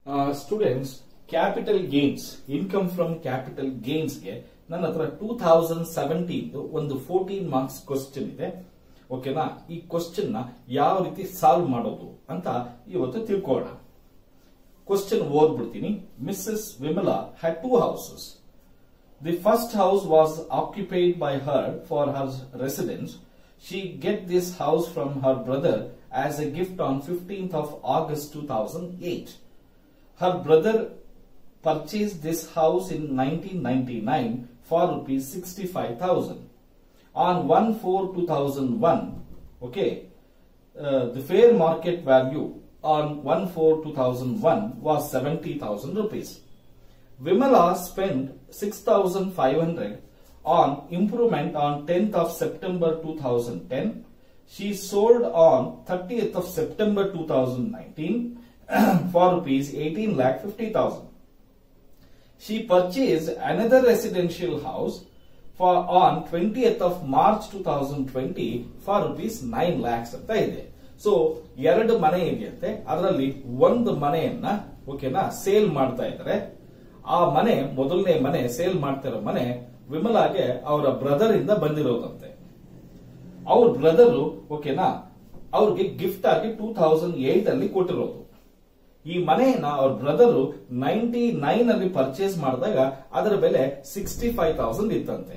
Students capital gains income from capital ಗೇನ್ಸ್ಗೆ ನನ್ನ ಹತ್ರ ಟೂ ಥೌಸಂಡ್ ಸೆವೆಂಟೀನ್ ಒಂದು ಫೋರ್ಟೀನ್ ಮಾರ್ಕ್ಸ್ ಕ್ವಶನ್ ಇದೆ ಓಕೆನಾ ಈ ಕ್ವಶನ್ ನ ಯಾವ ರೀತಿ ಸಾಲ್ವ್ ಮಾಡೋದು ಅಂತ ಇವತ್ತು ತಿಳ್ಕೊಳ್ಳೋಣ ಕ್ವಶನ್ ಓದ್ಬಿಡ್ತೀನಿ Mrs Vimala had two houses The first house was occupied by her for her residence. She get this house from her brother as a gift on 15th of August 2008. Her brother purchased this house in 1999 for rupees 65,000. On 1-4-2001, okay, uh, the fair market value on 1-4-2001 was 70,000 rupees. Vimala spent 6,500 on improvement on 10th of September 2010. She sold on 30th of September 2019 for rupees 18 lakh 50,000. She purchased another residential house for on 20th of March 2020 for rupees 9 lakhs ಅಂತ ಇದೆ so ಎರಡು ಮನೆ ಇದೆಯಂತೆ ಅದರಲ್ಲಿ ಒಂದು ಮನೆಯನ್ನ ಓಕೆನಾ sale ಮಾಡ್ತಾ ಇದ್ದಾರೆ ಆ ಮನೆ ಮೊದಲನೇ ಮನೆ ಸೇಲ್ ಮಾಡ್ತಿರೋ ಮನೆ ವಿಮಲಾಗೆ ಅವರ ಬ್ರದರ್ ಇಂದ ಬಂದಿರೋದಂತೆ ಅವ್ರ ಬ್ರದರ್ ಓಕೆನಾ ಅವ್ರಿಗೆ ಗಿಫ್ಟ್ ಆಗಿ ಟೂ ತೌಸಂಡ್ ಏಟ್ ಅಲ್ಲಿ ಕೊಟ್ಟಿರೋದು ಈ ಮನೆಯನ್ನ ಅವ್ರ ಬ್ರದರ್ ನೈನ್ಟಿ ನೈನ್ ಅಲ್ಲಿ ಪರ್ಚೇಸ್ ಮಾಡಿದಾಗ ಅದರ ಬೆಲೆ ಸಿಕ್ಸ್ಟಿ ಫೈವ್ ತೌಸಂಡ್ ಇತ್ತಂತೆ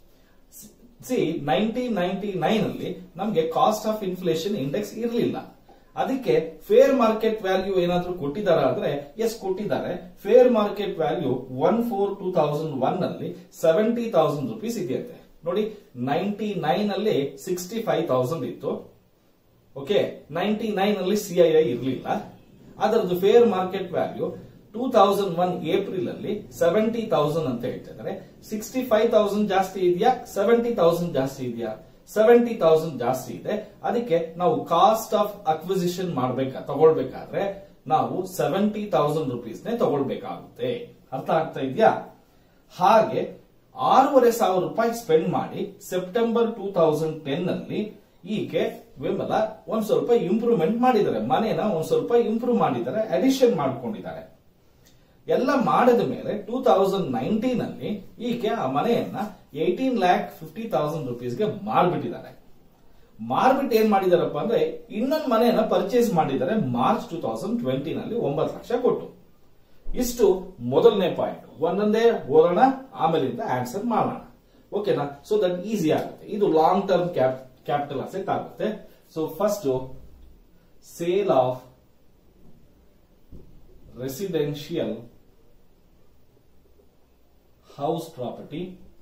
ಸಿ ನೈನ್ಟೀನ್ ನೈನ್ಟಿ ನೈನ್ ಅಲ್ಲಿ ನಮ್ಗೆ ಕಾಸ್ಟ್ ಆಫ್ ಇನ್ಫ್ಲೇಷನ್ ಇಂಡೆಕ್ಸ್ ಇರಲಿಲ್ಲ ಅದಕ್ಕೆ ಫೇರ್ ಮಾರ್ಕೆಟ್ ವ್ಯಾಲ್ಯೂ ಏನಾದ್ರೂ ಕೊಟ್ಟಿದಾರ ಅಂದ್ರೆ ಎಸ್ ಕೊಟ್ಟಿದ್ದಾರೆ fair market value one four two thousand one ಅಲ್ಲಿ ಸೆವೆಂಟಿ ತೌಸಂಡ್ ರುಪೀಸ್ ಇದೆಯಂತೆ ನೋಡಿ ನೈನ್ಟಿ ನೈನ್ ಅಲ್ಲಿ ಸಿಕ್ಸ್ಟಿ ಫೈವ್ ತೌಸಂಡ್ ಇತ್ತು ಓಕೆ ನೈನ್ಟಿ ನೈನ್ ಅಲ್ಲಿ ಸಿಐಐ ಇರಲಿಲ್ಲ ಅದರದ್ದು fair market value two thousand one April ಅಲ್ಲಿ ಸೆವೆಂಟಿ ತೌಸಂಡ್ ಅಂತ ಹೇಳ್ತಿದ್ದಾರೆ ಸಿಕ್ಸ್ಟಿ ಫೈವ್ ತೌಸಂಡ್ ಜಾಸ್ತಿ ಇದೆಯಾ ಸೆವೆಂಟಿ ತೌಸಂಡ್ ಜಾಸ್ತಿ ಇದೆಯಾ ಸೆವೆಂಟಿ ತೌಸಂಡ್ ಜಾಸ್ತಿ ಇದೆ ಅದಕ್ಕೆ ನಾವು ಕಾಸ್ಟ್ ಆಫ್ ಅಕ್ವಿಸಿಷನ್ ಮಾಡ್ಬೇಕಾ ತಗೊಳ್ಬೇಕಾದ್ರೆ ನಾವು ಸೆವೆಂಟಿ ತೌಸಂಡ್ ರುಪೀಸ್ ನೇ ತಗೊಳ್ಬೇಕಾಗುತ್ತೆ ಅರ್ಥ ಆಗ್ತಾ ಇದೆಯಾ ಹಾಗೆ ಆರೂವರೆ ಸಾವಿರ ರೂಪಾಯಿ ಸ್ಪೆಂಡ್ ಮಾಡಿ ಸೆಪ್ಟೆಂಬರ್ ಟೂ ತೌಸಂಡ್ ಟೆನ್ ಅಲ್ಲಿ ಈಕೆ ವಿಮಲ ಒಂದ್ ಸ್ವಲ್ಪ ಇಂಪ್ರೂವ್ಮೆಂಟ್ ಮಾಡಿದ್ದಾರೆ ಮನೇನ ಒಂದ್ ಸ್ವಲ್ಪ ಇಂಪ್ರೂವ್ ಮಾಡಿದ್ದಾರೆ ಅಡಿಷನ್ ಮಾಡ್ಕೊಂಡಿದ್ದಾರೆ ಎಲ್ಲ ಮಾಡಿದ ಮೇಲೆ ಟೂ ತೌಸಂಡ್ ನೈನ್ಟೀನ್ ಅಲ್ಲಿ ಈಕೆ ಆ ಮನೆಯನ್ನ ಏಟೀನ್ ಲ್ಯಾಕ್ ಫಿಫ್ಟಿ ತೌಸಂಡ್ ರುಪೀಸ್ಗೆ ಮಾರ್ಬಿಟ್ಟಿದ್ದಾರೆ ಮಾರ್ಬಿಟ್ಟು ಏನ್ ಮಾಡಿದಾರಪ್ಪ ಅಂದ್ರೆ ಇನ್ನೊಂದು ಮನೆಯನ್ನ ಪರ್ಚೇಸ್ ಮಾಡಿದ್ದಾರೆ ಮಾರ್ಚ್ ಟೂ ತೌಸಂಡ್ ಟ್ವೆಂಟಿ ನಲ್ಲಿ ಒಂಬತ್ತು ಲಕ್ಷ ಕೊಟ್ಟು ಇಷ್ಟು ಮೊದಲನೇ ಪಾಯಿಂಟ್ ಒಂದೊಂದೇ ಓದೋಣ ಆಮೇಲಿಂದ ಆನ್ಸರ್ ಮಾಡೋಣ ಓಕೆನಾ ಸೊ ದಟ್ ಈಸಿ ಆಗುತ್ತೆ ಇದು long term cap capital asset ಆಗುತ್ತೆ so first sale of residential house property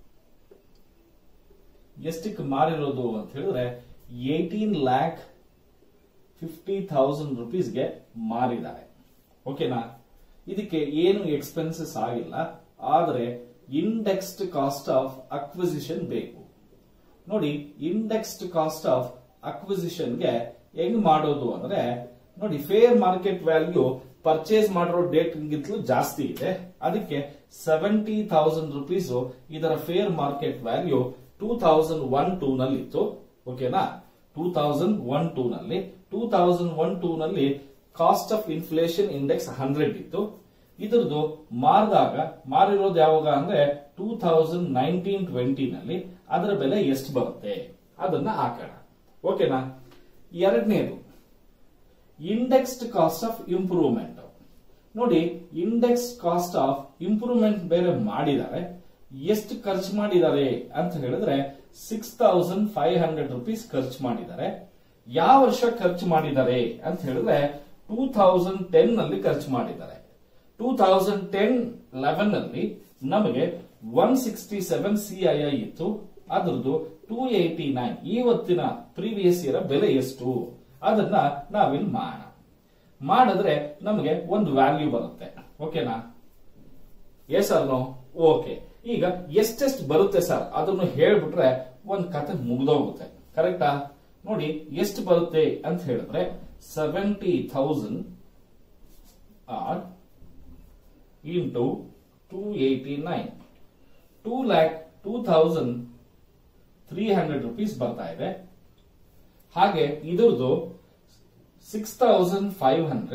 ಎಷ್ಟಕ್ಕೆ ಮಾರಿರೋದು ಅಂತ ಹೇಳಿದ್ರೆ ಏಟೀನ್ ಲ್ಯಾಕ್ ಫಿಫ್ಟಿ ಥೌಸಂಡ್ ರುಪೀಸ್ಗೆ ಮಾರಿದ್ದಾರೆ ಓಕೆನಾ ಇದಕ್ಕೆ ಏನು ಎಕ್ಸ್ಪೆನ್ಸಸ್ ಆಗಿಲ್ಲ ಆದರೆ ಇಂಡೆಕ್ಸ್ಡ್ ಕಾಸ್ಟ್ ಆಫ್ ಅಕ್ವಿಸಿಷನ್ ಬೇಕು ನೋಡಿ ಇಂಡೆಕ್ಸ್ಡ್ ಕಾಸ್ಟ್ ಆಫ್ ಅಕ್ವಿಸಿಷನ್ಗೆ ಹೆಂಗ್ ಮಾಡೋದು ಅಂದ್ರೆ ನೋಡಿ ಫೇರ್ ಮಾರ್ಕೆಟ್ ವ್ಯಾಲ್ಯೂ ಪರ್ಚೇಸ್ ಮಾಡಿರೋ ಡೇಟ್ ಗಿಂತಲೂ ಜಾಸ್ತಿ ಇದೆ ಅದಕ್ಕೆ ಸೆವೆಂಟಿ ಥೌಸಂಡ್ ರುಪೀಸ್ ಇದರ fair market value two thousand one two ನಲ್ಲಿ ಇತ್ತು ಓಕೆನಾ ಟೂ ತೌಸಂಡ್ ಒನ್ ಟೂ ನಲ್ಲಿ ಟೂ ತೌಸಂಡ್ ಒನ್ ಟೂ ನಲ್ಲಿ cost of inflation index hundred ಇತ್ತು ಇದ್ರದ್ದು ಮಾರಿದಾಗ ಮಾರಿರೋದು ಯಾವಾಗ ಅಂದ್ರೆ ಟೂ ತೌಸಂಡ್ ನೈನ್ಟೀನ್ ಟ್ವೆಂಟಿ ನಲ್ಲಿ ಅದರ ಬೆಲೆ ಎಷ್ಟು ಬರುತ್ತೆ ಅದನ್ನ ಹಾಕೋಣ ಓಕೆನಾ ಎರಡನೇದು ಇಂಡೆಕ್ಸ್ಡ್ ಕಾಸ್ಟ್ ಆಫ್ ಇಂಪ್ರೂವ್ಮೆಂಟ್ ನೋಡಿ ಇಂಡೆಕ್ಸ್ ಕಾಸ್ಟ್ ಆಫ್ ಇಂಪ್ರೂವ್ಮೆಂಟ್ ಬೇರೆ ಮಾಡಿದ್ದಾರೆ ಎಷ್ಟು ಖರ್ಚು ಮಾಡಿದ್ದಾರೆ ಅಂತ ಹೇಳಿದ್ರೆ six thousand five hundred rupees ಖರ್ಚು ಮಾಡಿದ್ದಾರೆ ಯಾವ ವರ್ಷ ಖರ್ಚು ಮಾಡಿದ್ದಾರೆ ಅಂತ ಹೇಳಿದ್ರೆ ಟೂ ತೌಸಂಡ್ ಟೆನ್ ನಲ್ಲಿ ಖರ್ಚು ಮಾಡಿದ್ದಾರೆ ಟೂ ತೌಸಂಡ್ ಟೆನ್ ಲೆವೆನ್ ಅಲ್ಲಿ ನಮಗೆ ಒನ್ ಸಿಕ್ಸ್ಟಿ ಸೆವೆನ್ ಸಿಐಐ ಇತ್ತು ಅದ್ರದ್ದು ಟೂ ಏಟಿ ನೈನ್ ಇವತ್ತಿನ ಪ್ರೀವಿಯಸ್ ಇಯರ್ ಬೆಲೆ ಎಷ್ಟು ಅದನ್ನ ನಾವಿಲ್ಲಿ ಮಾಡೋಣ ಮಾಡಿದ್ರೆ ನಮಗೆ ಒಂದು ವ್ಯಾಲ್ಯೂ ಬರುತ್ತೆ ಓಕೆನಾ ಎಸ್ ಸರ್ ನೋ ಓಕೆ ಈಗ ಎಷ್ಟೆಷ್ಟು ಬರುತ್ತೆ ಸರ್ ಅದನ್ನು ಹೇಳ್ಬಿಟ್ರೆ ಒಂದ್ ಕತೆ ಮುಗ್ದೋಗುತ್ತೆ ಕರೆಕ್ಟಾ ನೋಡಿ ಎಷ್ಟು ಬರುತ್ತೆ ಅಂತ ಹೇಳಿದ್ರೆ seventy thousand or into two eighty nine two lakh two thousand three hundred rupees ಬರ್ತಾ ಇದೆ ಹಾಗೆ ಇದ್ರದ್ದು six thousand five hundred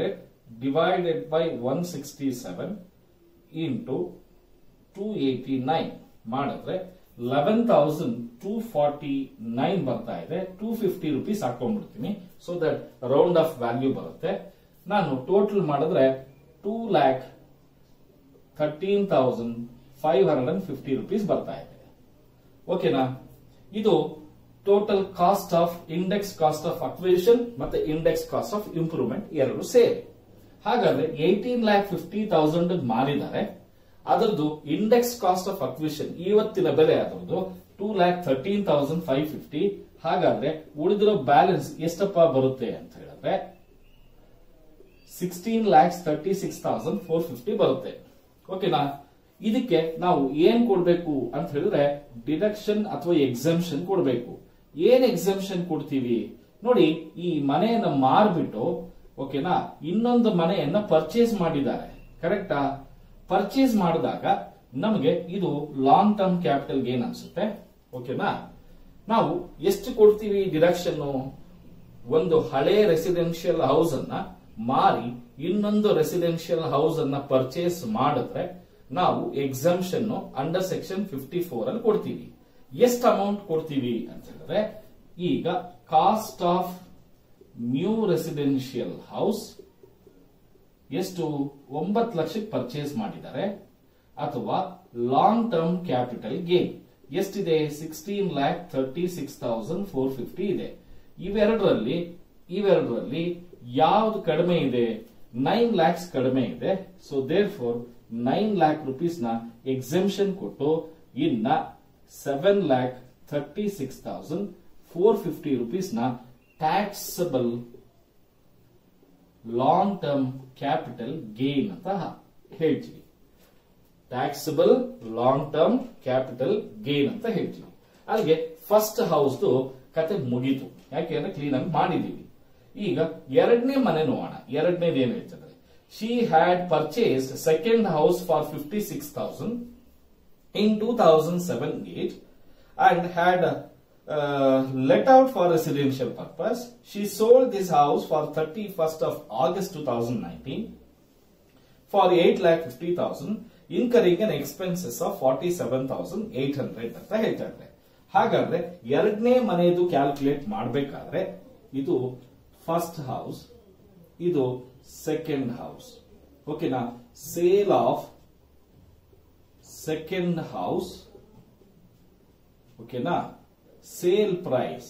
divided by one sixty seven into two eighty nine ಮಾಡಿದ್ರೆ eleven thousand two forty nine ಬರ್ತಾ ಇದೆ two fifty rupees ಹಾಕೊಂಡ್ಬಿಡ್ತೀನಿ so that round off value ಬರುತ್ತೆ ನಾನು ಟೋಟಲ್ ಮಾಡಿದ್ರೆ two lakh thirteen thousand five hundred and fifty rupees ಬರ್ತಾ ಇದೆ ಓಕೆನಾ ಇದು total cost of index cost of acquisition ಮತ್ತೆ ಇಂಡೆಕ್ಸ್ ಕಾಸ್ಟ್ ಆಫ್ ಇಂಪ್ರೂವ್ಮೆಂಟ್ ಎರಡು ಸೇರಿ ಹಾಗಾದ್ರೆ ಏಯ್ಟೀನ್ ಲ್ಯಾಕ್ ಫಿಫ್ಟಿ ತೌಸಂಡ್ ಮಾರಿದ್ದಾರೆ ಅದರದ್ದು ಇಂಡೆಕ್ಸ್ ಕಾಸ್ಟ್ ಆಫ್ ಅಕ್ವಿಷನ್ ಇವತ್ತಿನ ಬೆಲೆ ಅದರದ್ದು two lakh thirteen thousand five fifty ಹಾಗಾದ್ರೆ ಉಳಿದಿರೋ ಬ್ಯಾಲೆನ್ಸ್ ಎಷ್ಟಪ್ಪ ಬರುತ್ತೆ ಅಂತ ಹೇಳಿದ್ರೆ sixteen lakhs thirty six thousand four fifty ಬರುತ್ತೆ ಓಕೆನಾ ಇದಕ್ಕೆ ನಾವು ಏನ್ ಕೊಡ್ಬೇಕು ಅಂತ ಹೇಳಿದ್ರೆ ಡಿಡಕ್ಷನ್ ಅಥವಾ ಎಕ್ಸಂಪ್ಷನ್ ಕೊಡ್ಬೇಕು ಏನ್ ಎಕ್ಸಂಪ್ಷನ್ ಕೊಡ್ತೀವಿ ನೋಡಿ ಈ ಮನೆಯನ್ನ ಮಾರ್ಬಿಟ್ಟು ಓಕೆನಾ ಇನ್ನೊಂದು ಮನೆಯನ್ನ ಪರ್ಚೇಸ್ ಮಾಡಿದ್ದಾರೆ ಕರೆಕ್ಟಾ ಪರ್ಚೇಸ್ ಮಾಡಿದಾಗ ನಮಗೆ ಇದು ಲಾಂಗ್ ಟರ್ಮ್ ಕ್ಯಾಪಿಟಲ್ ಗೇನ್ ಅನ್ಸುತ್ತೆ ಓಕೆನಾ ನಾವು ಎಷ್ಟು ಕೊಡ್ತೀವಿ ಡಿಡಕ್ಷನ್ ಒಂದು ಹಳೆ ರೆಸಿಡೆನ್ಷಿಯಲ್ ಹೌಸ್ ಅನ್ನ ಮಾರಿ ಇನ್ನೊಂದು ರೆಸಿಡೆನ್ಷಿಯಲ್ ಹೌಸ್ ಅನ್ನ ಪರ್ಚೇಸ್ ಮಾಡಿದ್ರೆ ನಾವು exemption under section fifty four ಅಲ್ಲಿ ಕೊಡ್ತೀವಿ ಎಷ್ಟು ಅಮೌಂಟ್ ಕೊಡ್ತೀವಿ ಅಂತ ಹೇಳಿದ್ರೆ ಈಗ cost of new residential house ಎಷ್ಟು ಒಂಬತ್ತು ಲಕ್ಷಕ್ಕೆ ಪರ್ಚೇಸ್ ಮಾಡಿದ್ದಾರೆ ಅಥವಾ ಲಾಂಗ್ ಟರ್ಮ್ ಕ್ಯಾಪಿಟಲ್ ಗೇನ್ ಎಷ್ಟಿದೆ sixteen lakh thirty six thousand four fifty ಇದೆ ಇವೆರಡರಲ್ಲಿ ಇವೆರಡರಲ್ಲಿ ಯಾವ್ದು ಕಡಿಮೆ ಇದೆ ನೈನ್ ಲ್ಯಾಕ್ಸ್ ಕಡಿಮೆ ಇದೆ so there four nine lakh rupees ನ ಎಕ್ಸೆಂಪ್ಷನ್ ಕೊಟ್ಟು ಇನ್ನ seven lakh thirty six thousand four fifty rupees ನ taxable long term capital gain ಅಂತ ಹೇಳ್ತೀವಿ taxable long term capital gain ಅಂತ ಹೇಳ್ತೀವಿ ಅಲ್ಲಿಗೆ ಫಸ್ಟ್ ಹೌಸ್ದು ಕತೆ ಮುಗೀತು ಯಾಕೆಂದ್ರೆ ಕ್ಲೀನ್ ಆಗಿ ಮಾಡಿದೀವಿ ಈಗ ಎರಡನೇ ಮನೆ ನೋಡೋಣ ಎರಡನೇದು ಏನ್ ಹೇಳ್ತದೆ she had purchased second house for fifty six thousand in two thousand seven eight and had let out for residential purpose. She sold this house for 31st of August 2019 for 8 lakh 50,000 incurring an expenses of 47,800 ಅಂತ ಹೇಳ್ತಾರೆ ಹಾಗಾದ್ರೆ ಎರಡನೇ ಮನೆಯದು calculate ಮಾಡಬೇಕಾದ್ರೆ ಇದು first house ಇದು second house ಓಕೆನಾ sale of second house ಓಕೆನಾ sale price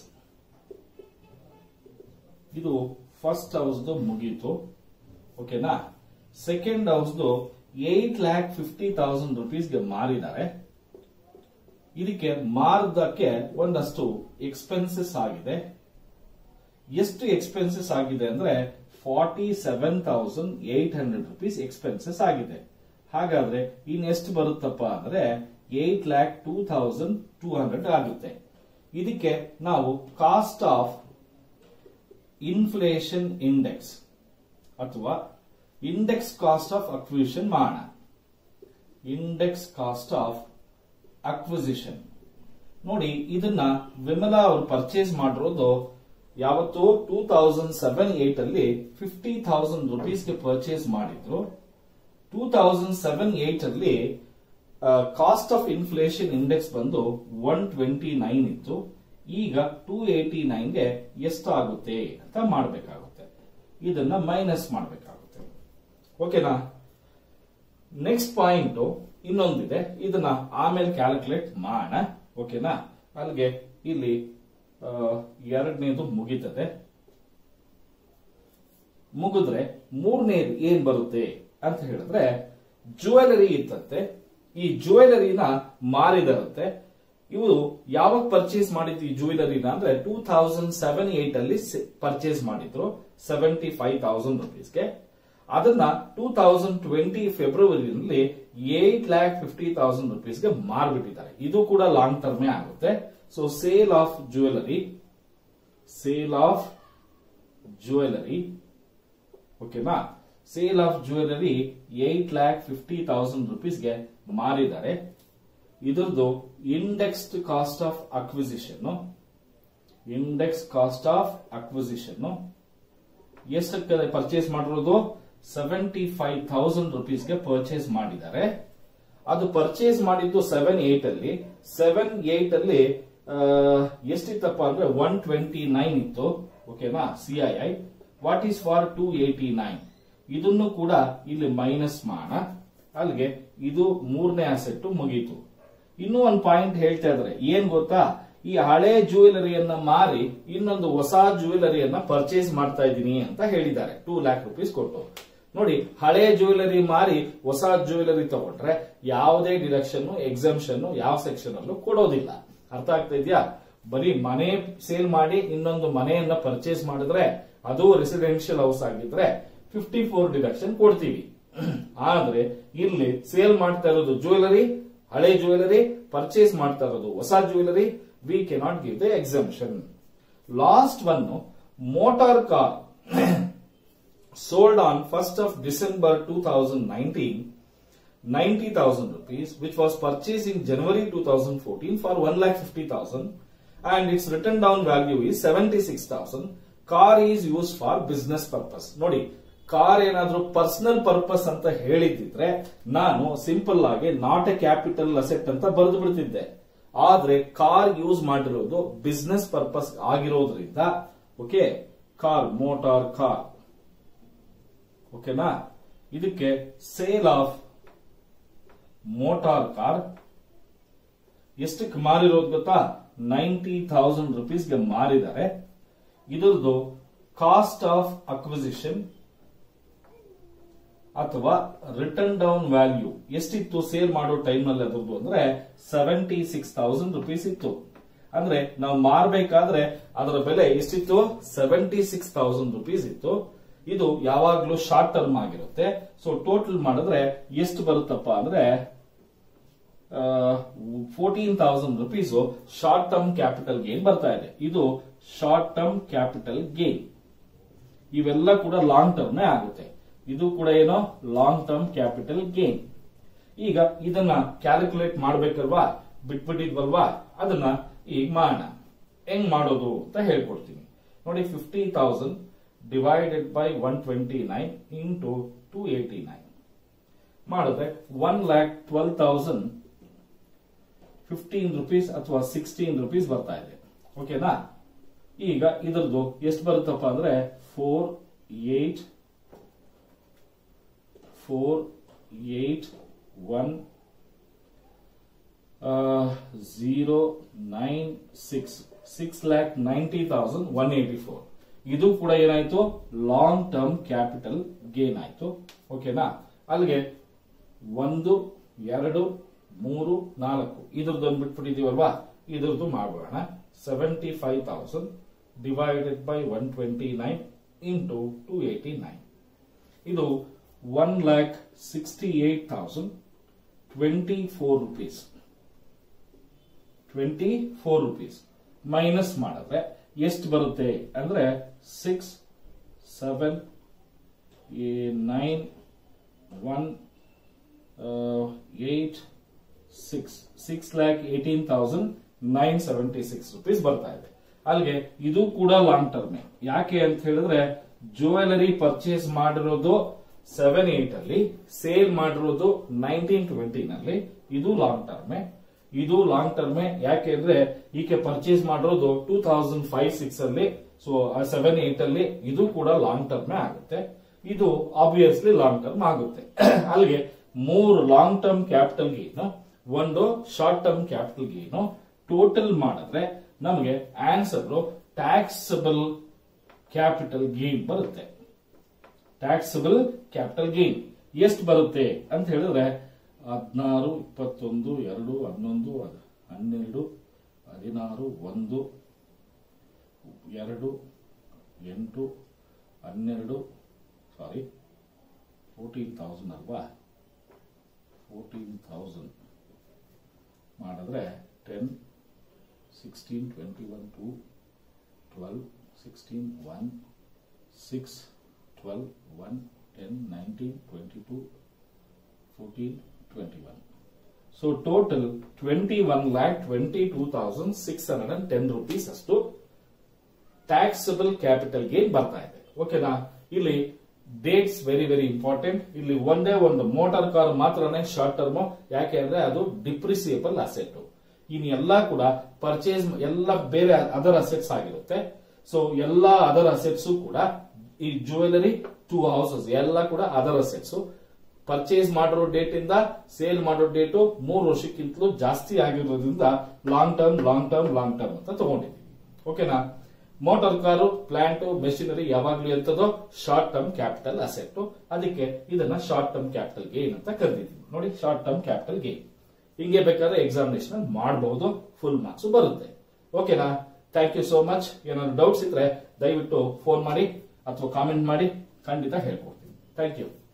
ಇದು ಫಸ್ಟ್ ಹೌಸ್ದು ಮುಗೀತು ಓಕೆನಾ ಸೆಕೆಂಡ್ ಹೌಸ್ದು ಏಟ್ ಲ್ಯಾಕ್ ಫಿಫ್ಟಿ ತೌಸಂಡ್ ರುಪೀಸ್ಗೆ ಮಾರಿದ್ದಾರೆ ಇದಕ್ಕೆ ಮಾರದಕ್ಕೆ ಒಂದಷ್ಟು ಎಕ್ಸ್ಪೆನ್ಸಸ್ ಆಗಿದೆ ಎಷ್ಟು ಎಕ್ಸ್ಪೆನ್ಸಸ್ ಆಗಿದೆ ಅಂದ್ರೆ forty seven thousand eight hundred rupees expenses ಆಗಿದೆ ಹಾಗಾದ್ರೆ ಇನ್ನೆಷ್ಟು ಬರುತ್ತಪ್ಪ ಅಂದ್ರೆ eight lakh two thousand two hundred ಆಗುತ್ತೆ ಇದಕ್ಕೆ ನಾವು ಕಾಸ್ಟ್ ಆಫ್ ಇನ್ಫ್ಲೇಷನ್ ಇಂಡೆಕ್ಸ್ ಅಥವಾ ಇಂಡೆಕ್ಸ್ ಕಾಸ್ಟ್ ಆಫ್ ಅಕ್ವಿಷನ್ ಮಾಡೋಣ ಇಂಡೆಕ್ಸ್ ಕಾಸ್ಟ್ ಆಫ್ ಅಕ್ವಿಸಿಷನ್ ನೋಡಿ ಇದನ್ನ ವಿಮಲಾ ಅವರು ಪರ್ಚೇಸ್ ಮಾಡಿರೋದು ಯಾವತ್ತು ಟೂ ತೌಸಂಡ್ ಸೆವೆನ್ ಏಟ್ ಅಲ್ಲಿ ಫಿಫ್ಟಿ ಥೌಸಂಡ್ ರುಪೀಸ್ಗೆ ಪರ್ಚೇಸ್ ಮಾಡಿದ್ರು ಟೂ ತೌಸಂಡ್ ಸೆವೆನ್ ಏಟ್ ಅಲ್ಲಿ ಕಾಸ್ಟ್ ಆಫ್ ಇನ್ಫ್ಲೇಷನ್ ಇಂಡೆಕ್ಸ್ ಬಂದು ಒನ್ ಟ್ವೆಂಟಿ ನೈನ್ ಇತ್ತು ಈಗ ಟೂ ಏಟಿ ನೈನ್ಗೆ ಎಷ್ಟಾಗುತ್ತೆ ಅಂತ ಮಾಡಬೇಕಾಗುತ್ತೆ ಇದನ್ನ ಮೈನಸ್ ಮಾಡಬೇಕಾಗುತ್ತೆ ಓಕೆನಾ ನೆಕ್ಸ್ಟ್ ಪಾಯಿಂಟ್ ಇನ್ನೊಂದಿದೆ ಇದನ್ನ ಆಮೇಲೆ ಕ್ಯಾಲ್ಕುಲೇಟ್ ಮಾಡೋಣ ಓಕೆನಾ ಅಲ್ಲಿಗೆ ಇಲ್ಲಿ ಎರಡನೇದು ಮುಗೀತದೆ ಮುಗಿದ್ರೆ ಮೂರನೇದು ಏನ್ ಬರುತ್ತೆ ಅಂತ ಹೇಳಿದ್ರೆ ಜುವೆಲರಿ ಇತ್ತಂತೆ ಈ ಜುವೆಲರಿನ ಮಾರಿದರಂತೆ ಇವರು ಯಾವಾಗ ಪರ್ಚೇಸ್ ಮಾಡಿದ್ರು ಈ ಜುವೆಲರಿನ ಅಂದ್ರೆ ಟೂ ತೌಸಂಡ್ ಸೆವೆನ್ ಏಟ್ ಅಲ್ಲಿ ಪರ್ಚೇಸ್ ಮಾಡಿದ್ರು ಸೆವೆಂಟಿ ಫೈವ್ ತೌಸಂಡ್ ರುಪೀಸ್ಗೆ ಅದನ್ನ ಟೂ ತೌಸಂಡ್ ಟ್ವೆಂಟಿ ಫೆಬ್ರವರಿನಲ್ಲಿ ಏಟ್ ಲ್ಯಾಕ್ ಫಿಫ್ಟಿ ತೌಸಂಡ್ ರುಪೀಸ್ಗೆ ಮಾರ್ಬಿಟ್ಟಿದ್ದಾರೆ ಇದು ಕೂಡ ಲಾಂಗ್ ಟರ್ಮೇ ಆಗುತ್ತೆ so sale of jewellery sale of jewellery ಓಕೆನಾ sale of jewellery eight lakh fifty thousand ರುಪೀಸ್ಗೆ ಮಾರಿದ್ದಾರೆ ಇದ್ರದ್ದು indexed cost of acquisition index cost of acquisition ಎಷ್ಟಕ್ಕೆ ಪರ್ಚೇಸ್ ಮಾಡಿರೋದು ಸೆವೆಂಟಿ ಫೈವ್ ತೌಸಂಡ್ ರುಪೀಸ್ಗೆ ಪರ್ಚೇಸ್ ಮಾಡಿದ್ದಾರೆ ಅದು ಪರ್ಚೇಸ್ ಮಾಡಿದ್ದು ಸೆವೆನ್ ಏಟ್ ಅಲ್ಲಿ ಸೆವೆನ್ ಏಟ್ ಅಲ್ಲಿ ಆ, ಎಷ್ಟಿತ್ತಪ್ಪ ಅಂದ್ರೆ ಒನ್ ಟ್ವೆಂಟಿ ನೈನ್ ಇತ್ತು ಓಕೆನಾ CII what is for two eighty nine ಇದನ್ನು ಕೂಡ ಇಲ್ಲಿ ಮೈನಸ್ ಮಾಡೋಣ ಅಲ್ಲಿಗೆ ಇದು ಮೂರನೇ ಅಸೆಟ್ ಮುಗೀತು ಇನ್ನೂ ಒಂದು ಪಾಯಿಂಟ್ ಹೇಳ್ತಾ ಇದಾರೆ ಏನ್ ಗೊತ್ತಾ ಈ ಹಳೆ ಜ್ಯುವೆಲರಿಯನ್ನ ಮಾರಿ ಇನ್ನೊಂದು ಹೊಸ ಜ್ಯುವೆಲರಿಯನ್ನ ಪರ್ಚೇಸ್ ಮಾಡ್ತಾ ಇದ್ದೀನಿ ಅಂತ ಹೇಳಿದ್ದಾರೆ ಟೂ ಲ್ಯಾಕ್ ರುಪೀಸ್ ಕೊಟ್ಟು ನೋಡಿ ಹಳೆ ಜ್ಯುವೆಲರಿ ಮಾರಿ ಹೊಸ ಜ್ಯುವೆಲರಿ ತಗೊಂಡ್ರೆ ಯಾವುದೇ ಡಿಡಕ್ಷನ್ ಎಕ್ಸಂಪ್ಷನ್ ಯಾವ ಸೆಕ್ಷನ್ ಅಲ್ಲೂ ಕೊಡೋದಿಲ್ಲ ಅರ್ಥ ಆಗ್ತಾ ಇದೆಯಾ ಬರೀ ಮನೆ ಸೇಲ್ ಮಾಡಿ ಇನ್ನೊಂದು ಮನೆಯನ್ನ ಪರ್ಚೇಸ್ ಮಾಡಿದ್ರೆ ಅದು ರೆಸಿಡೆನ್ಷಿಯಲ್ ಹೌಸ್ ಆಗಿದ್ರೆ ಫಿಫ್ಟಿ ಫೋರ್ ಡಿಡಕ್ಷನ್ ಕೊಡ್ತೀವಿ ಆದ್ರೆ ಇಲ್ಲಿ ಸೇಲ್ ಮಾಡ್ತಾ ಇರೋದು ಜ್ಯುವೆಲರಿ ಹಳೆ ಜ್ಯುವೆಲರಿ ಪರ್ಚೇಸ್ ಮಾಡ್ತಾ ಇರೋದು ಹೊಸ jewellery we cannot give the exemption last one motor car sold on 1st of December 2019 90,000 rupees which was purchased in January 2014 for 1,50,000 and its written down value is 76,000 car is used for business purpose ನೋಡಿ car ಏನಾದ್ರೂ personal purpose ಅಂತ ಹೇಳಿದ್ರೆ ನಾನು simple ಆಗಿ not A capital asset ಅಂತ ಬರೆದು ಬಿಡ್ತಿದ್ದೆ ಆದ್ರೆ ಕಾರ್ ಯೂಸ್ ಮಾಡಿರೋದು ಬಿಸ್ನೆಸ್ ಪರ್ಪಸ್ ಆಗಿರೋದ್ರಿಂದ ಓಕೆ ಕಾರ್ ಮೋಟಾರ್ ಕಾರ್ ಓಕೆನಾ ಇದಕ್ಕೆ ಸೇಲ್ ಆಫ್ ಮೋಟಾರ್ ಕಾರ್ ಎಷ್ಟಕ್ಕೆ ಮಾರಿರೋದು ಗೊತ್ತಾ ನೈಂಟಿ ಥೌಸಂಡ್ ರುಪೀಸ್ಗೆ ಮಾರಿದ್ದಾರೆ ಇದರದ್ದು ಕಾಸ್ಟ್ ಆಫ್ ಅಕ್ವಿಸಿಷನ್ ಅಥವಾ ರಿಟರ್ನ್ ಡೌನ್ ವ್ಯಾಲ್ಯೂ ಎಷ್ಟಿತ್ತು ಸೇಲ್ ಮಾಡೋ ಟೈಮ್ ನಲ್ಲಿ ಅದ್ರದ್ದು ಅಂದ್ರೆ ಸೆವೆಂಟಿ ಸಿಕ್ಸ್ ತೌಸಂಡ್ ರುಪೀಸ್ ಇತ್ತು ಅಂದ್ರೆ ನಾವು ಮಾರ್ಬೇಕಾದ್ರೆ ಅದರ ಬೆಲೆ ಎಷ್ಟಿತ್ತು ಸೆವೆಂಟಿ ಸಿಕ್ಸ್ ತೌಸಂಡ್ ರುಪೀಸ್ ಇತ್ತು ಇದು ಯಾವಾಗ್ಲೂ ಶಾರ್ಟ್ ಟರ್ಮ್ ಆಗಿರುತ್ತೆ ಸೊ ಟೋಟಲ್ ಮಾಡಿದ್ರೆ ಎಷ್ಟು ಬರುತ್ತಪ್ಪ ಅಂದ್ರೆ fourteen thousand rupees short term capital gain ಬರ್ತಾ ಇದೆ ಇದು ಶಾರ್ಟ್ ಟರ್ಮ್ ಕ್ಯಾಪಿಟಲ್ ಗೇನ್ ಇವೆಲ್ಲ ಕೂಡ ಲಾಂಗ್ ಟರ್ಮ್ ಆಗುತ್ತೆ ಇದು ಕೂಡ ಏನೋ ಲಾಂಗ್ ಟರ್ಮ್ ಕ್ಯಾಪಿಟಲ್ ಗೇನ್ ಈಗ ಇದನ್ನ ಕ್ಯಾಲ್ಕುಲೇಟ್ ಮಾಡ್ಬೇಕಲ್ವಾ ಬಿಟ್ಬಿಟ್ಟಿದ್ವಲ್ವಾ ಅದನ್ನ ಈಗ ಮಾಡೋಣ ಹೆಂಗ್ ಮಾಡೋದು ಅಂತ ಹೇಳ್ಕೊಡ್ತೀನಿ ನೋಡಿ fifty thousand divided by one twenty nine into two eighty nine ಮಾಡಿದ್ರೆ one lakh twelve thousand fifteen rupees ಅಥವಾ ಸಿಕ್ಸ್ಟೀನ್ ರುಪೀಸ್ ಬರ್ತಾ ಇದೆ ಓಕೆನಾ ಈಗ ಇದರದ್ದು ಎಷ್ಟು ಬರುತ್ತಪ್ಪ ಅಂದ್ರೆ four eight four eight one zero nine six six lakh ninety thousand one eighty four ಇದು ಕೂಡ ಏನಾಯ್ತು ಲಾಂಗ್ ಟರ್ಮ್ ಕ್ಯಾಪಿಟಲ್ ಗೇನ್ ಆಯ್ತು ಓಕೆನಾ ಅಲ್ಲಿಗೆ ಒಂದು ಎರಡು ಮೂರು ನಾಲ್ಕು ಇದ್ರದ್ದು ಒಂದು ಬಿಟ್ಬಿಟ್ಟಿದೀವಲ್ವಾ ಇದ್ರದ್ದು ಮಾಡೋಣ seventy five thousand divided by one twenty nine into two eighty nine ಇದು one lakh sixty eight thousand twenty four rupees twenty four rupees minus ಮಾಡಿದ್ರೆ ಎಷ್ಟು ಬರುತ್ತೆ ಅಂದ್ರೆ six seven nine one eight six six lakh eighteen thousand nine seventy six rupees ಬರ್ತಾ ಇದೆ ಅಲ್ಲಿಗೆ ಇದು ಕೂಡ ಲಾಂಗ್ ಟರ್ಮ್ ಯಾಕೆ ಅಂತ ಹೇಳಿದ್ರೆ ಜ್ಯುವೆಲರಿ ಪರ್ಚೇಸ್ ಮಾಡಿರೋದು ಸೆವೆನ್ ಏಟ್ ಅಲ್ಲಿ ಸೇಲ್ ಮಾಡಿರೋದು ನೈನ್ಟೀನ್ ಟ್ವೆಂಟಿ ನಲ್ಲಿ ಇದು ಲಾಂಗ್ ಟರ್ಮ್ ಇದು ಲಾಂಗ್ ಟರ್ಮ್ ಯಾಕೆ ಅಂದ್ರೆ ಈಕೆ ಪರ್ಚೇಸ್ ಮಾಡಿರೋದು ಟೂ ತೌಸಂಡ್ ಫೈವ್ ಸಿಕ್ಸ್ ಅಲ್ಲಿ ಸೊ ಸೆವೆನ್ ಏಟ್ ಅಲ್ಲಿ ಇದು ಕೂಡ ಲಾಂಗ್ ಟರ್ಮ್ ಆಗುತ್ತೆ ಇದು ಆಬ್ವಿಯಸ್ಲಿ ಲಾಂಗ್ ಟರ್ಮ್ ಆಗುತ್ತೆ ಅಲ್ಲಿಗೆ ಮೂರು ಲಾಂಗ್ ಟರ್ಮ್ ಕ್ಯಾಪಿಟಲ್ ಗೇನು ಒಂದು short term capital gain total ಮಾಡಿದ್ರೆ ನಮಗೆ ಆನ್ಸರ್ ಟ್ಯಾಕ್ಸಬಲ್ ಕ್ಯಾಪಿಟಲ್ ಗೇನ್ ಬರುತ್ತೆ ಟ್ಯಾಕ್ಸಬಲ್ ಕ್ಯಾಪಿಟಲ್ ಗೇನ್ ಎಷ್ಟು ಬರುತ್ತೆ ಅಂತ ಹೇಳಿದ್ರೆ ಹದಿನಾರು ಇಪ್ಪತ್ತೊಂದು ಎರಡು ಹನ್ನೊಂದು ಹದ್- ಹನ್ನೆರಡು ಹದಿನಾರು ಒಂದು ಎರಡು ಎಂಟು ಹನ್ನೆರಡು ಸಾರಿ ಫೋರ್ಟೀನ್ ತೌಸಂಡ್ ಅಲ್ವಾ ಫೋರ್ಟೀನ್ ತೌಸಂಡ್ ಮಾಡಿದ್ರೆ ten sixteen twenty one two twelve sixteen one six twelve one ten nineteen twenty two fourteen twenty one so total twenty one lakh twenty two thousand six hundred and ten rupees ಅಷ್ಟು taxable capital gain ಬರ್ತಾ ಇದೆ ಓಕೆನಾ ಇಲ್ಲಿ dates very very important ಇಲ್ಲಿ ಒಂದೇ ಒಂದು motor car ಮಾತ್ರನೇ short term ಯಾಕೆ ಅಂದ್ರೆ ಅದು ಡಿಪ್ರಿಸಿಯಬಲ್ ಅಸೆಟ್ ಇನ್ ಎಲ್ಲಾ ಕೂಡ ಪರ್ಚೇಸ್ ಎಲ್ಲ ಬೇರೆ ಅದರ್ ಅಸೆಟ್ಸ್ ಆಗಿರುತ್ತೆ ಸೊ ಎಲ್ಲಾ ಅದರ್ ಅಸೆಟ್ಸ್ ಕೂಡ ಈ ಜುವೆಲರಿ ಟೂ ಹೌಸಸ್ ಎಲ್ಲ ಕೂಡ ಅದರ್ ಅಸೆಟ್ಸ್ ಪರ್ಚೇಸ್ ಮಾಡಿರೋ ಡೇಟ್ ಇಂದ ಸೇಲ್ ಮಾಡೋ ಡೇಟು ಮೂರು ವರ್ಷಕ್ಕಿಂತಲೂ ಜಾಸ್ತಿ ಆಗಿರೋದ್ರಿಂದ long term long term long term ಅಂತ ತಗೊಂಡಿದ್ದೀವಿ ಓಕೆನಾ ಮೋಟಾರ್ ಕಾರು ಪ್ಲಾಂಟ್ ಮೆಷಿನರಿ ಯಾವಾಗ್ಲೂ ಎಂತದೋ ಶಾರ್ಟ್ ಟರ್ಮ್ ಕ್ಯಾಪಿಟಲ್ ಅಸೆಟ್ ಅದಕ್ಕೆ ಇದನ್ನ ಶಾರ್ಟ್ ಟರ್ಮ್ ಕ್ಯಾಪಿಟಲ್ ಗೇನ್ ಅಂತ ಕರೆದಿದ್ದೀವಿ ನೋಡಿ ಶಾರ್ಟ್ ಟರ್ಮ್ ಕ್ಯಾಪಿಟಲ್ ಗೇನ್ ಹಿಂಗೆ ಬೇಕಾದ್ರೆ ಎಕ್ಸಾಮಿನೇಷನ್ ಮಾಡಬಹುದು ಫುಲ್ ಮಾರ್ಕ್ಸ್ ಬರುತ್ತೆ ಓಕೆನಾ ಥ್ಯಾಂಕ್ ಯು ಸೋ ಮಚ್ ಏನಾದ್ರು ಡೌಟ್ಸ್ ಇದ್ರೆ ದಯವಿಟ್ಟು ಫೋನ್ ಮಾಡಿ ಅಥವಾ ಕಾಮೆಂಟ್ ಮಾಡಿ ಖಂಡಿತ ಹೇಳ್ಕೊಡ್ತೀನಿ ಥ್ಯಾಂಕ್ ಯು